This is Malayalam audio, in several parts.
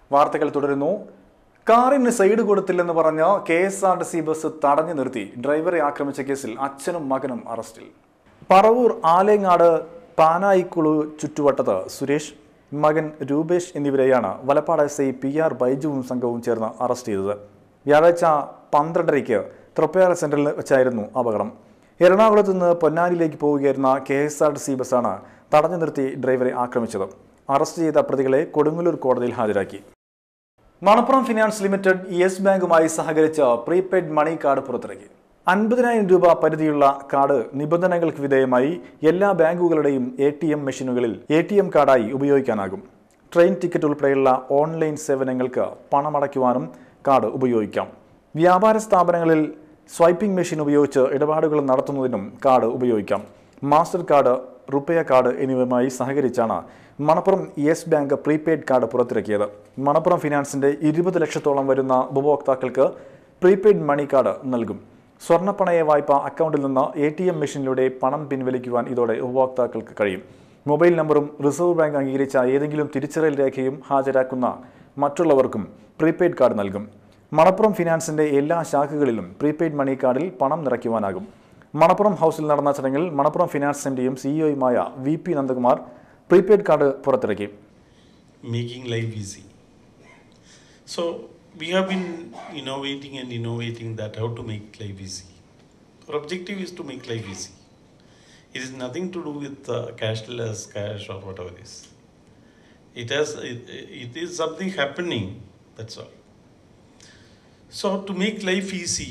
വാർത്തകൾ തുടരുന്നു കാറിന് സൈഡ് കൊടുത്തില്ലെന്ന് പറഞ്ഞ് K S R T C bus തടഞ്ഞു നിർത്തി ഡ്രൈവറെ ആക്രമിച്ച കേസിൽ അച്ഛനും മകനും അറസ്റ്റിൽ പറവൂർ ആലേങ്ങാട് പാനായിക്കുളു ചുറ്റുവട്ടത്ത് സുരേഷ് മകൻ രൂപേഷ് എന്നിവരെയാണ് Valappad S I P R ബൈജുവും സംഘവും ചേർന്ന് അറസ്റ്റ് ചെയ്തത് വ്യാഴാഴ്ച പന്ത്രണ്ടരയ്ക്ക് തൃപ്പയാർ സെന്ററിൽ വെച്ചായിരുന്നു അപകടം എറണാകുളത്ത് നിന്ന് പൊന്നാനിയിലേക്ക് പോവുകയായിരുന്ന K S R T C ബസ്സാണ് തടഞ്ഞു നിർത്തി ഡ്രൈവറെ ആക്രമിച്ചത് അറസ്റ്റ് ചെയ്ത പ്രതികളെ കൊടുങ്ങല്ലൂർ കോടതിയിൽ ഹാജരാക്കി മണപ്പുറം ഫിനാൻസ് ലിമിറ്റഡ് യെസ് ബാങ്കുമായി സഹകരിച്ച് പ്രീപെയ്ഡ് മണി കാർഡ് പുറത്തിറക്കി അൻപതിനായിരം രൂപ പരിധിയുള്ള കാർഡ് നിബന്ധനകൾക്ക് വിധേയമായി എല്ലാ ബാങ്കുകളുടെയും എ ടി എം മെഷീനുകളിൽ എ ടി എം കാർഡായി ഉപയോഗിക്കാനാകും ട്രെയിൻ ടിക്കറ്റ് ഉൾപ്പെടെയുള്ള ഓൺലൈൻ സേവനങ്ങൾക്ക് പണമടയ്ക്കുവാനും കാർഡ് ഉപയോഗിക്കാം വ്യാപാര സ്ഥാപനങ്ങളിൽ സ്വൈപ്പിംഗ് മെഷീൻ ഉപയോഗിച്ച് ഇടപാടുകൾ നടത്തുന്നതിനും കാർഡ് ഉപയോഗിക്കാം മാസ്റ്റർ കാർഡ് റുപ്പയ കാർഡ് എന്നിവയുമായി സഹകരിച്ചാണ് Manappuram Yes Bank prepaid card പുറത്തിറക്കിയത് മണപ്പുറം ഫിനാൻസിന്റെ ഇരുപത് ലക്ഷത്തോളം വരുന്ന ഉപഭോക്താക്കൾക്ക് പ്രീപെയ്ഡ് മണി കാർഡ് നൽകും സ്വർണ്ണപ്പണയ വായ്പ അക്കൗണ്ടിൽ നിന്ന് എ ടി എം മെഷീനിലൂടെ പണം പിൻവലിക്കുവാൻ ഇതോടെ ഉപഭോക്താക്കൾക്ക് കഴിയും മൊബൈൽ നമ്പറും റിസർവ് ബാങ്ക് അംഗീകരിച്ച ഏതെങ്കിലും തിരിച്ചറിയൽ രേഖയും ഹാജരാക്കുന്ന മറ്റുള്ളവർക്കും പ്രീപെയ്ഡ് കാർഡ് നൽകും മണപ്പുറം ഫിനാൻസിന്റെ എല്ലാ ശാഖകളിലും പ്രീപെയ്ഡ് മണി കാർഡിൽ പണം നിറയ്ക്കുവാനാകും മണപ്പുറം ഹൗസിൽ നടന്ന ചടങ്ങിൽ മണപ്പുറം ഫിനാൻസ് എംഡിയും സിഇഒയുമായ V P Nandakumar prepaid card പുറത്തിറക്കി making life easy. So we have been innovating and innovating that how to make life easy. Our objective is to make life easy. It is nothing to do with uh, cashless cash or whatever it is. It has it, it is something happening. That's all. So to make life easy,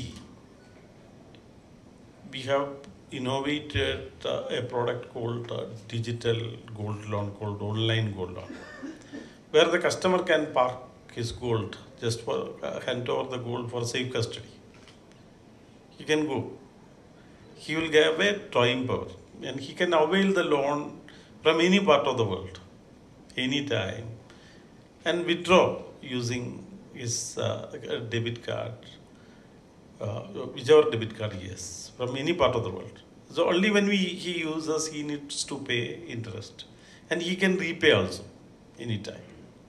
we have innovated uh, a product called uh, digital gold loan, called online gold loan, where the customer can park his gold just for uh, hand over the gold for safe custody. He can go. He will get a drawing power, and he can avail the loan from any part of the world, anytime, and withdraw using his uh, debit card uh, whichever debit card he has from any part of the world. So only when we, he uses, he needs to pay interest, and he can repay also anytime.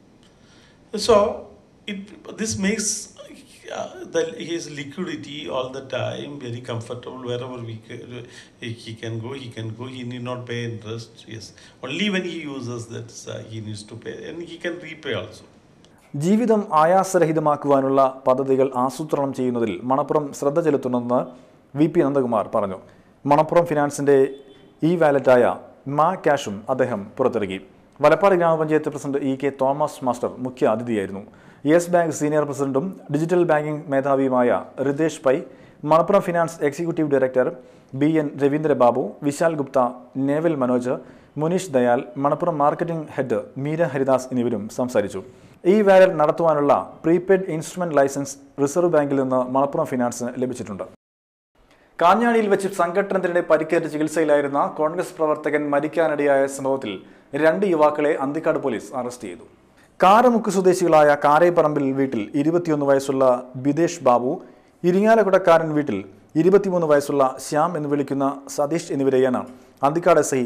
So it this makes uh, the, his liquidity all the time very comfortable wherever we ca- he can go. He can go. He need not pay interest. Yes, only when he uses that uh, he needs to pay, and he can repay also. ജീവിതം ആയാസരഹിതമാക്കുവാനുള്ള പദ്ധതികൾ ആസൂത്രണം ചെയ്യുന്നതിൽ മണപ്പുറം ശ്രദ്ധ ചെലുത്തുന്നെന്ന് വി പി നന്ദകുമാർ പറഞ്ഞു മണപ്പുറം ഫിനാൻസിന്റെ ഇ വാലറ്റായ മാ ക്യാഷും അദ്ദേഹം പുറത്തിറക്കി വലപ്പാട് ഗ്രാമപഞ്ചായത്ത് president E K Thomas master മുഖ്യ അതിഥിയായിരുന്നു യെസ് ബാങ്ക് സീനിയർ പ്രസിഡന്റും ഡിജിറ്റൽ ബാങ്കിംഗ് മേധാവിയുമായ Ritesh Pai Manappuram finance executive director B N Raveendrababu Vishal Gupta Naval Manoj Munish Dayal Manappuram marketing head Meera Haridas എന്നിവരും സംസാരിച്ചു ഈ വാലറ്റ് നടത്തുവാനുള്ള പ്രീപെയ്ഡ് ഇൻസ്ട്രുമെന്റ് ലൈസൻസ് റിസർവ് ബാങ്കിൽ നിന്ന് മണപ്പുറം ഫിനാൻസിന് ലഭിച്ചിട്ടുണ്ട് കാഞ്ഞാണിയിൽ വെച്ച് സംഘട്ടനത്തിനിടെ പരിക്കേറ്റ് ചികിത്സയിലായിരുന്ന കോൺഗ്രസ് പ്രവർത്തകൻ മരിക്കാനിടയായ സംഭവത്തിൽ രണ്ട് യുവാക്കളെ അന്തിക്കാട് പോലീസ് അറസ്റ്റ് ചെയ്തു കാരമുക്ക് സ്വദേശികളായ കാരേപ്പറമ്പിൽ വീട്ടിൽ ഇരുപത്തിയൊന്ന് വയസ്സുള്ള ബിദേശ് ബാബു ഇരിങ്ങാലക്കുടക്കാരൻ വീട്ടിൽ ഇരുപത്തിമൂന്ന് വയസ്സുള്ള ശ്യാം എന്ന് വിളിക്കുന്ന സതീഷ് എന്നിവരെയാണ് Anthikkad S I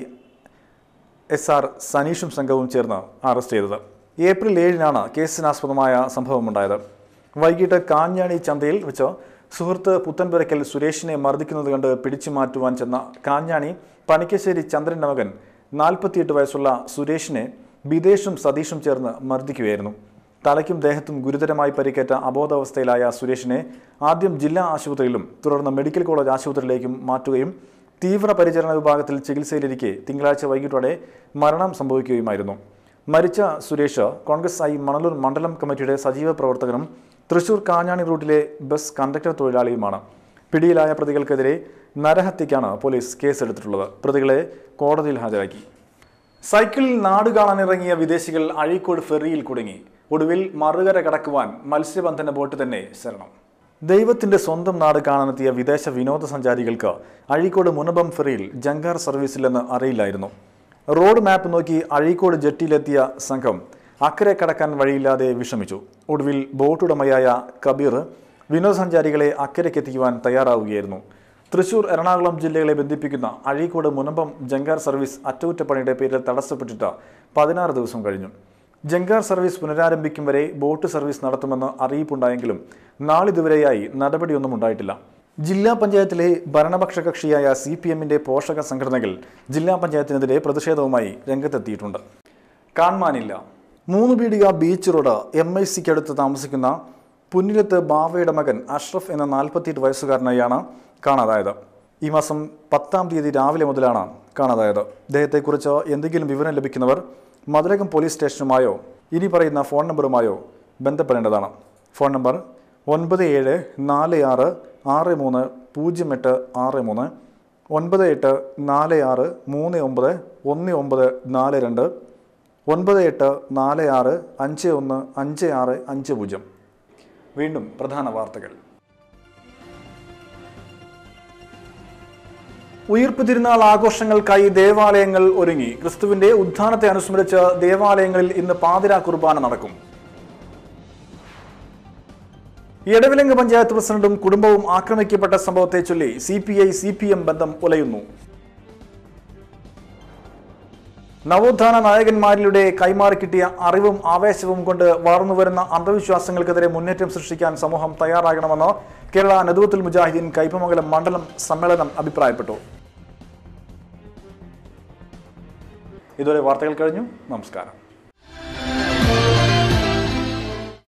S R സനീഷും സംഘവും ചേർന്ന് അറസ്റ്റ് ചെയ്തത് ഏപ്രിൽ ഏഴിനാണ് കേസിനാസ്പദമായ സംഭവമുണ്ടായത് വൈകിട്ട് കാഞ്ഞാണി ചന്തയിൽ വെച്ച് സുഹൃത്ത് പുത്തൻപുരയ്ക്കൽ സുരേഷിനെ മർദ്ദിക്കുന്നത് കണ്ട് പിടിച്ചു മാറ്റുവാൻ ചെന്ന കാഞ്ഞാണി പണിക്കശ്ശേരി ചന്ദ്രന്റെ മകൻ നാൽപ്പത്തിയെട്ട് വയസ്സുള്ള സുരേഷിനെ ബിദേശും സതീഷും ചേർന്ന് മർദ്ദിക്കുകയായിരുന്നു തലയ്ക്കും ദേഹത്തും ഗുരുതരമായി പരിക്കേറ്റ അബോധാവസ്ഥയിലായ സുരേഷിനെ ആദ്യം ജില്ലാ ആശുപത്രിയിലും തുടർന്ന് മെഡിക്കൽ കോളേജ് ആശുപത്രിയിലേക്കും മാറ്റുകയും തീവ്രപരിചരണ വിഭാഗത്തിൽ ചികിത്സയിലിരിക്കെ തിങ്കളാഴ്ച വൈകിട്ടോടെ മരണം സംഭവിക്കുകയുമായിരുന്നു മരിച്ച സുരേഷ് കോൺഗ്രസ് ഐ മണലൂർ മണ്ഡലം കമ്മിറ്റിയുടെ സജീവ പ്രവർത്തകനും തൃശൂർ കാഞ്ഞാണി റൂട്ടിലെ ബസ് കണ്ടക്ടർ തൊഴിലാളിയുമാണ് പിടിയിലായ പ്രതികൾക്കെതിരെ നരഹത്യക്കാണ് പോലീസ് കേസെടുത്തിട്ടുള്ളത് പ്രതികളെ കോടതിയിൽ ഹാജരാക്കി സൈക്കിളിൽ നാട് കാണാനിറങ്ങിയ വിദേശികൾ അഴീക്കോട് ഫെറിയിൽ കുടുങ്ങി ഒടുവിൽ മറുകര കടക്കുവാൻ മത്സ്യബന്ധന ബോട്ട് തന്നെ ശരണം ദൈവത്തിന്റെ സ്വന്തം നാട് കാണാനെത്തിയ വിദേശ വിനോദസഞ്ചാരികൾക്ക് അഴീക്കോട് മുനബം ഫെറിയിൽ ജങ്കാർ സർവീസില്ലെന്ന് അറിയില്ലായിരുന്നു റോഡ് മാപ്പ് നോക്കി അഴീക്കോട് ജെട്ടിയിലെത്തിയ സംഘം അക്കരെ കടക്കാൻ വഴിയില്ലാതെ വിഷമിച്ചു ഒടുവിൽ ബോട്ടുടമയായ കബീർ വിനോദസഞ്ചാരികളെ അക്കരയ്ക്കെത്തിക്കുവാൻ തയ്യാറാവുകയായിരുന്നു തൃശൂർ എറണാകുളം ജില്ലകളെ ബന്ധിപ്പിക്കുന്ന അഴീക്കോട് മുനമ്പം ജങ്കാർ സർവീസ് അറ്റകുറ്റപ്പണിയുടെ പേരിൽ തടസ്സപ്പെട്ടിട്ട് പതിനാറ് ദിവസം കഴിഞ്ഞു ജങ്കാർ സർവീസ് പുനരാരംഭിക്കും വരെ ബോട്ട് സർവീസ് നടത്തുമെന്ന് അറിയിപ്പുണ്ടായെങ്കിലും നാളിതുവരെയായി നടപടിയൊന്നും ഉണ്ടായിട്ടില്ല ജില്ലാ പഞ്ചായത്തിലെ ഭരണപക്ഷ കക്ഷിയായ സി പി എമ്മിന്റെ പോഷക സംഘടനകൾ ജില്ലാ പഞ്ചായത്തിനെതിരെ പ്രതിഷേധവുമായി രംഗത്തെത്തിയിട്ടുണ്ട് കാൺമാനില്ല മൂന്ന് പീടിക ബീച്ച് റോഡ് എം ഐ സിക്ക് അടുത്ത് താമസിക്കുന്ന പുന്നിലത്ത് ബാവയുടെ മകൻ അഷ്റഫ് എന്ന നാൽപ്പത്തിയെട്ട് വയസ്സുകാരനെയാണ് കാണാതായത് ഈ മാസം പത്താം തീയതി രാവിലെ മുതലാണ് കാണാതായത് ഇദ്ദേഹത്തെക്കുറിച്ച് എന്തെങ്കിലും വിവരം ലഭിക്കുന്നവർ മധുരകം പോലീസ് സ്റ്റേഷനുമായോ ഇനി പറയുന്ന ഫോൺ നമ്പറുമായോ ബന്ധപ്പെടേണ്ടതാണ് ഫോൺ നമ്പർ ഒൻപത് ഏഴ് നാല് ആറ് ആറ് മൂന്ന് പൂജ്യം എട്ട് ആറ് മൂന്ന് ഒൻപത് എട്ട് നാല് ആറ് മൂന്ന് ഒമ്പത് ഒന്ന് ഒമ്പത് നാല് രണ്ട് ഒൻപത് എട്ട് നാല് ആറ് അഞ്ച് ഒന്ന് അഞ്ച് ആറ് അഞ്ച് പൂജ്യം വീണ്ടും പ്രധാന വാർത്തകൾ ഉയർപ്പ് തിരുനാൾ ആഘോഷങ്ങൾക്കായി ദേവാലയങ്ങൾ ഒരുങ്ങി ക്രിസ്തുവിന്റെ ഉത്ഥാനത്തെ അനുസ്മരിച്ച് ദേവാലയങ്ങളിൽ ഇന്ന് പാതിരാ കുർബാന നടക്കും എടവിലങ്ങ് പഞ്ചായത്ത് പ്രസിഡന്റും കുടുംബവും ആക്രമിക്കപ്പെട്ട സംഭവത്തെ ചൊല്ലി C P I C P M ബന്ധം ഉലയുന്നു നവോത്ഥാന നായകന്മാരിലൂടെ കൈമാറി കിട്ടിയ അറിവും ആവേശവും കൊണ്ട് വളർന്നുവരുന്ന അന്ധവിശ്വാസങ്ങൾക്കെതിരെ മുന്നേറ്റം സൃഷ്ടിക്കാൻ സമൂഹം തയ്യാറാകണമെന്ന് കേരള നദുവത്തുൽ മുജാഹിദീൻ കൈപ്പമംഗലം മണ്ഡലം സമ്മേളനം അഭിപ്രായപ്പെട്ടു ഇതുവരെ വാർത്തകൾ കഴിഞ്ഞു നമസ്കാരം